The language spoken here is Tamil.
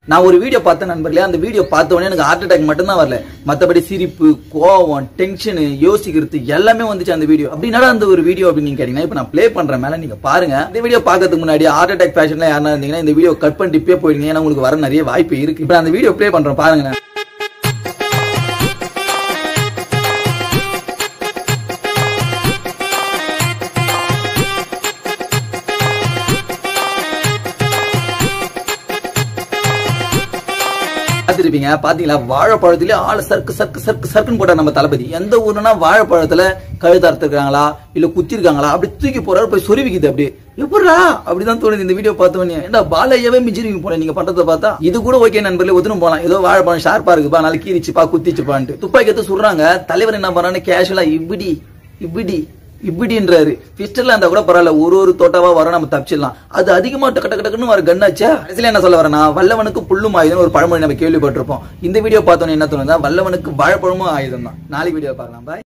நான் ஒரு வீடியோ பார்த்தேன் நண்பர்களே அந்த வீடியோ பார்த்த உடனே எனக்கு ஹார்ட் அட்டாக் மட்டும் தான் வரல மத்தபடி சிரிப்பு கோவம் டென்ஷன் யோசிக்கிறது எல்லாமே வந்துச்சு அந்த வீடியோ அப்படின்னா அந்த ஒரு வீடியோ அப்படின்னு நீங்க கேட்டீங்கன்னா இப்போ நான் ப்ளே பண்றேன் மேல நீங்க பாருங்க இந்த வீடியோ பார்க்கறதுக்கு முன்னாடி ஹார்ட் அட்டாக் பேஷன்ல யாரா இருந்தீங்கன்னா இந்த வீடியோ கட் பண்ணிட்டு இப்பயே போயிடுங்க ஏன்னா உங்களுக்கு வர நிறைய வாய்ப்பு இருக்கு இப்போ அந்த வீடியோ ப்ளே பண்றேன் பாருங்க பார்த்துருப்பீங்க பாத்தீங்களா வாழைப்பழத்திலே ஆளு சர்க்கு சர்க்கு சர்க்கு சர்க்குன்னு போட்டார் நம்ம தளபதி எந்த ஊர்னா வாழைப்பழத்துல கழுத்து அறுத்துருக்காங்களா இல்ல குத்திருக்காங்களா அப்படி தூக்கி போறாரு போய் சொருவிக்குது அப்படி எப்படா அப்படிதான் தோணுது இந்த வீடியோ பார்த்தவொடனே ஏன்டா பாலையவே மிஞ்சிருவீங்க போல நீங்க பண்றதை பார்த்தா இது கூட ஓகே நண்பர்களே ஒத்துணும் போலாம் ஏதோ வாழைப்பழம் ஷார்ப்பா இருக்குப்பா நாளைக்கு கீரிச்சுப்பா குத்திச்சுப்பான்ட்டு துப்பாக்கி எடுத்து சுடுறாங்க தலைவர் என்ன பண்றான்னு கேஷுவலா இப்படி இப்படி இப்படின்றாரு பிஸ்டல்ல இருந்தா கூட பரவாயில்ல ஒரு ஒரு தோட்டாவா வர நம்ம தப்பிச்சிடலாம் அது அதிகமா டக்கு டக்கு டக்குன்னு வர கண்ணாச்சா கடைசியில என்ன சொல்ல வரேன்னா வல்லவனுக்கு புல்லும் ஆயுதம் ஒரு பழமொழி நம்ம கேள்விப்பட்டிருப்போம் இந்த வீடியோ பார்த்தோன்னே என்ன தோணுதா வல்லவனுக்கு வாழைப்பழமும் ஆயுதம் தான் நாளைக்கு வீடியோ பார்க்கலாம் பாய்